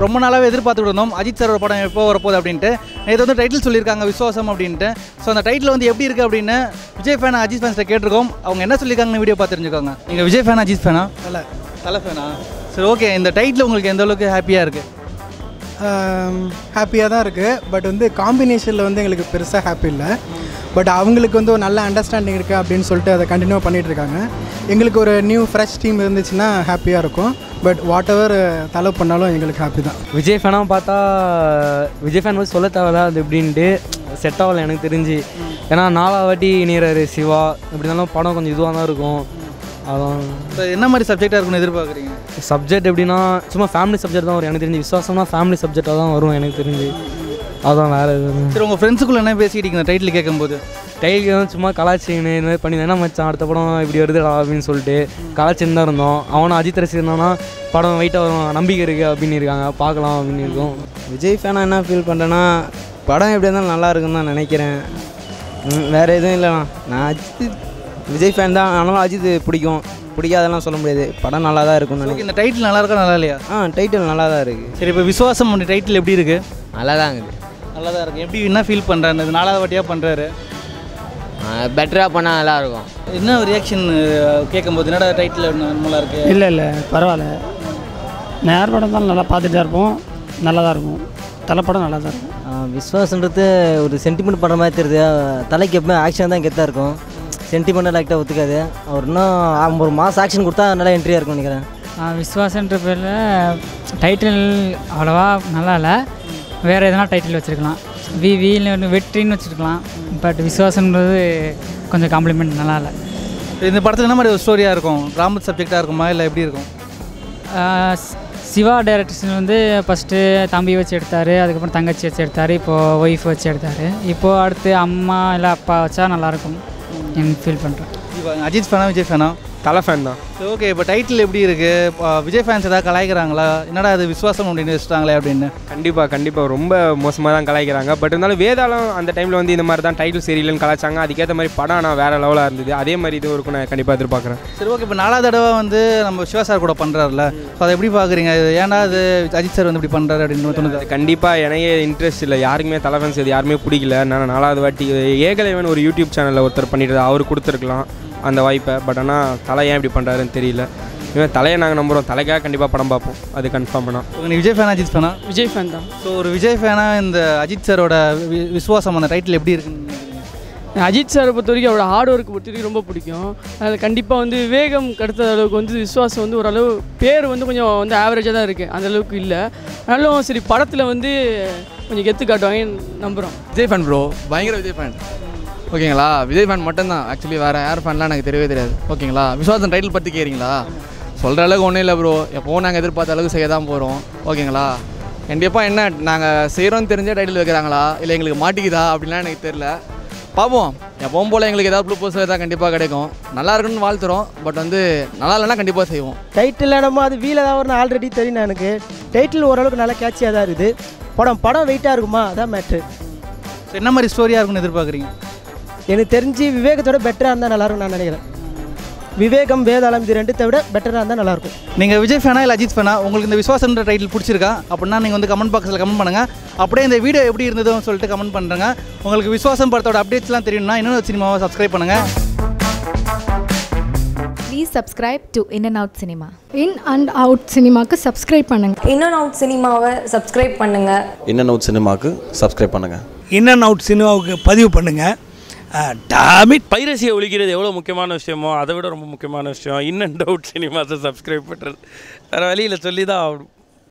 ரொம்ப நாளாகவே எதிர்பார்த்துட்டு இருந்தோம் அஜித் சாரோட படம் எப்போ வரப்போகுது அப்படின்ட்டு நேற்று வந்து டைட்டில் சொல்லியிருக்காங்க விசுவாசம் அப்படின்ட்டு ஸோ அந்த டைட்டில் வந்து எப்படி இருக்குது அப்படின்னு விஜய் ஃபேன் அஜித் ஃபேன்ஸை கேட்டிருக்கோம் அவங்க என்ன சொல்லியிருக்காங்கன்னு வீடியோ பார்த்து தெரிஞ்சுக்கோங்க நீங்கள் விஜய் ஃபேன் அஜித் ஃபேனா தலை தலை ஃபேனா சரி ஓகே இந்த டைட்டில் உங்களுக்கு எந்த அளவுக்கு ஹாப்பியாக இருக்குது ஹாப்பியாக தான் இருக்குது பட் வந்து காம்பினேஷனில் வந்து எங்களுக்கு பெருசாக ஹாப்பி இல்லை பட் அவங்களுக்கு வந்து ஒரு நல்ல அண்டர்ஸ்டாண்டிங் இருக்குது அப்படின்னு சொல்லிட்டு அதை கண்டினியூ பண்ணிகிட்டு இருக்காங்க எங்களுக்கு ஒரு நியூ ஃப்ரெஷ் டீம் இருந்துச்சுன்னா ஹாப்பியாக இருக்கும் பட் வாட் எவர் தலை பண்ணாலும் எங்களுக்கு ஹாப்பி தான் விஜய் ஃபேனாக பார்த்தா விஜய் ஃபேன் வந்து சொல்ல தேவையில்ல அது எப்படின்ட்டு செட் ஆகலை எனக்கு தெரிஞ்சு ஏன்னா நாலாவது வாட்டி இணையறாரு சிவா எப்படி இருந்தாலும் படம் கொஞ்சம் இதுவாக தான் இருக்கும் அதான் ஸோ என்ன மாதிரி சப்ஜெக்டாக இருக்குன்னு எதிர்பார்க்குறீங்க சப்ஜெக்ட் எப்படின்னா சும்மா ஃபேமிலி சப்ஜெக்ட் தான் வரும் எனக்கு தெரிஞ்சு விசுவாசம்னா ஃபேமிலி சப்ஜெக்டாக தான் வரும் எனக்கு தெரிஞ்சு அதான் வேறு எதுவும் சரி உங்கள் ஃப்ரெண்ட்ஸுக்குள்ளே என்ன பேசிக்கிட்டீங்க இந்த டைட்டில் கேட்கும்போது டைலுக்கு வந்து சும்மா கலாச்சின்னு இந்த மாதிரி பண்ணி என்ன மச்சான் அடுத்த படம் இப்படி வருதுடா அப்படின்னு சொல்லிட்டு கலாச்சின்னு தான் இருந்தோம் அவனும் அஜித் ரசிகர்னா படம் வெயிட்டாக வரும் நம்பிக்கை இருக்குது அப்படின்னு இருக்காங்க பார்க்கலாம் அப்படின்னு இருக்கோம் விஜய் ஃபேனாக என்ன ஃபீல் பண்ணுறேன்னா படம் எப்படி இருந்தாலும் நல்லா இருக்குன்னு தான் நினைக்கிறேன் ம், வேற எதுவும் இல்லைண்ணா நான் அஜித் விஜய் ஃபேன் தான் ஆனாலும் அஜித் பிடிக்கும் பிடிக்காதெல்லாம் சொல்ல முடியாது படம் நல்லா தான் இருக்கும்னு ஓகே நினைக்கிறேன் இந்த டைட்டில் நல்லா இருக்கா நல்லா இல்லையா ஆ டைட்டில் நல்லா தான் இருக்குது சரி இப்போ விசுவாசம் அப்படி டைட்டில் எப்படி இருக்குது நல்லா தான் இருக்குது நல்லா தான் இருக்குது எப்படி என்ன ஃபீல் பண்ணுறாரு இது நாலாவது வாட்டியாக பண்ணுறாரு பெட்டராக பண்ணால் நல்லாயிருக்கும் என்ன ரியாக்ஷன் கேட்கும்போது என்னடா டைட்டில் நல்லா இருக்கு இல்லை இல்லை பரவாயில்ல நேர் படம் தான் நல்லா பார்த்துட்டு தான் இருப்போம் நல்லா தான் இருக்கும் தலைப்படம் நல்லா தான் இருக்கும் விஸ்வாசன்றது ஒரு சென்டிமெண்ட் படம் மாதிரி தெரியுது தலைக்கு எப்பவுமே ஆக்ஷன் தான் கெத்தாக இருக்கும் சென்டிமெண்ட்டாக லைட்டாக ஒத்துக்காது அவர் இன்னும் ஒரு மாஸ் ஆக்ஷன் கொடுத்தா நல்லா என்ட்ரியாக இருக்கும் நினைக்கிறேன் விஸ்வாசன்ற பேரில் டைட்டில் அவ்வளோவா நல்லா இல்லை வேறு எதனா டைட்டில் வச்சுருக்கலாம் வி வீல்னு வெற்றின்னு வச்சுருக்கலாம் பட் விஸ்வாசன்றது கொஞ்சம் காம்ப்ளிமெண்ட் நல்லா இல்லை இந்த படத்தில் என்ன மாதிரி ஒரு ஸ்டோரியாக இருக்கும் ட்ராமா சப்ஜெக்டாக இருக்குமா இல்லை எப்படி இருக்கும் ஆஹ் ஸ்- சிவா டைரக்டர்ஸ் வந்து ஃபஸ்ட்டு தம்பி வச்சு எடுத்தார் அதுக்கப்புறம் தங்கச்சி வச்சு எடுத்தார் இப்போது ஒய்ஃப் வச்சு எடுத்தார் இப்போது அடுத்து அம்மா இல்லை அப்பா வச்சா நல்லாயிருக்கும் எனக்கு ஃபீல் பண்ணுறேன் இப்போ அஜித் ஃபேனா விஜய் ஃபேனா தலை ஃபேன் தான் சரி ஓகே இப்போ டைட்டில் எப்படி இருக்குது விஜய் ஃபேன்ஸ் ஏதாவது கலாய்க்கிறாங்களா என்னடா அது விசுவாசம் அப்படின்னு வச்சுட்டாங்களே அப்படின்னு கண்டிப்பாக கண்டிப்பாக ரொம்ப மோசமாக தான் கலாய்க்கிறாங்க பட் இருந்தாலும் வேதாளம் அந்த டைமில் வந்து இந்த மாதிரி தான் டைட்டில் சரியில்லைன்னு கலாய்ச்சாங்க அதுக்கேற்ற மாதிரி படம் ஆனால் வேறு லெவலாக இருந்தது அதே மாதிரி இதுவும் இருக்கும் நான் கண்டிப்பாக எதிர்பார்க்குறேன் சரி ஓகே இப்போ நாலாவது தடவை வந்து நம்ம சிவா சார் கூட பண்ணுறாருல ஸோ அதை எப்படி பார்க்குறீங்க இது ஏன்டா அது அஜித் சார் வந்து இப்படி பண்ணுறாரு அப்படின்னு தோணுது அது கண்டிப்பாக எனக்கே இன்ட்ரெஸ்ட் இல்லை யாருக்குமே தலை ஃபேன்ஸ் இது யாருமே பிடிக்கல நான் நாலாவது வாட்டி ஏகலைவன் ஒரு யூடியூப் சேனலில் ஒருத்தர் பண்ணிட்டு அவர் கொடுத்துருக்கலாம் அந்த வாய்ப்பை பட் ஆனால் தலை ஏன் இப்படி பண்ணுறாருன்னு தெரியல இவன் தலையை நாங்கள் நம்புகிறோம் தலைக்காக கண்டிப்பாக படம் பார்ப்போம் அது கன்ஃபார்ம் பண்ணால் நீ விஜய் ஃபேனா அஜித் ஃபேனா விஜய் ஃபேன் தான் ஸோ ஒரு விஜய் ஃபேனா இந்த அஜித் சாரோட வி- விசுவாசம் அந்த டைட்டில் எப்படி இருக்குன்னு நினைக்கிறீங்க? அஜித் சாரை பொறுத்த வரைக்கும் அவரோட ஹார்ட் ஒர்க் பொறுத்த வரைக்கும் ரொம்ப பிடிக்கும் அதில் கண்டிப்பாக வந்து விவேகம் கடத்த அளவுக்கு வந்து விஸ்வாசம் வந்து ஓரளவு பேர் வந்து கொஞ்சம் வந்து ஆவரேஜாக தான் இருக்குது அந்த அளவுக்கு இல்லை ஆனாலும் சரி படத்தில் வந்து கொஞ்சம் கெத்து காட்டுவாங்கன்னு நம்புகிறோம் விஜய் ஃபேன் ப்ரோ பயங்கர விஜய் ஃபேன் ஓகேங்களா விஜய் ஃபேன் மட்டும்தான் ஆக்சுவலி வேறு யார் ஃபேன்லாம் எனக்கு தெரியவே தெரியாது ஓகேங்களா விஸ்வாசன் டைட்டில் பற்றி கேட்குறீங்களா சொல்கிற அளவுக்கு ஒன்றும் இல்லை ப்ரோ எப்போவும் நாங்கள் எதிர்பார்த்த அளவுக்கு செய்ய தான் போகிறோம் ஓகேங்களா கண்டிப்பாக என்ன நாங்கள் செய்கிறோன்னு தெரிஞ்சே டைட்டில் வைக்கிறாங்களா இல்லை எங்களுக்கு மாட்டிக்குதா அப்படின்லாம் எனக்கு தெரில பார்ப்போம் எப்பவும் போல் எங்களுக்கு ஏதாவது ப்ளூ போஸ்ட் ஏதாவது கண்டிப்பாக கிடைக்கும் நல்லா இருக்குன்னு வாழ்த்துறோம் பட் வந்து நல்லா இல்லைன்னா கண்டிப்பாக செய்வோம் டைட்டில் நம்ம அது வீல தான் வரும்னு ஆல்ரெடி தெரியும் எனக்கு டைட்டில் ஓரளவுக்கு நல்லா கேட்சியாக தான் இருக்குது படம் படம் வெயிட்டாக இருக்குமா அதான் மேட்ரு ஸோ என்ன மாதிரி ஸ்டோரியாக இருக்கும்னு எதிர்பார்க்குறீங்க எனக்கு தெரிஞ்சு விவேகத்தோட பெட்டராக இருந்தால் நல்லாயிருக்கும் நான் நினைக்கிறேன் விவேகம் வேதாளம் இது ரெண்டுத்தை விட பெட்டராக இருந்தால் நல்லாயிருக்கும் நீங்கள் விஜய் ஃபேனா இல்லை அஜித் ஃபேனா உங்களுக்கு இந்த விசுவாசன்ற டைட்டில் பிடிச்சிருக்கா அப்படின்னா நீங்கள் வந்து கமெண்ட் பாக்ஸில் கமெண்ட் பண்ணுங்கள் அப்படியே இந்த வீடியோ எப்படி இருந்ததுன்னு சொல்லிட்டு கமெண்ட் பண்ணுறேங்க உங்களுக்கு விசுவாசம் படத்தோட அப்டேட்ஸ்லாம் தெரியும்னா இன்னொரு சினிமாவை சப்ஸ்கிரைப் பண்ணுங்கள் please subscribe to in and out cinema in and out சினிமாக்கு சப்ஸ்கிரைப் பண்ணுங்க இன் அண்ட் அவுட் சினிமாவை சப்ஸ்கிரைப் பண்ணுங்கள் இன் அண்ட் அவுட் சினிமாவுக்கு சப்ஸ்கிரைப் பண்ணுங்கள் இன் அண்ட் அவுட் சினிமாவுக்கு பதிவு பண்ணுங்கள் டாமிட் பைரசியை ஒழிக்கிறது எவ்வளோ முக்கியமான விஷயமோ அதை விட ரொம்ப முக்கியமான விஷயம் இன் அண்ட் அவுட் சினிமாஸை சப்ஸ்கிரைப் பண்ணுறது வேறு வழியில் சொல்லி தான் ஆகணும்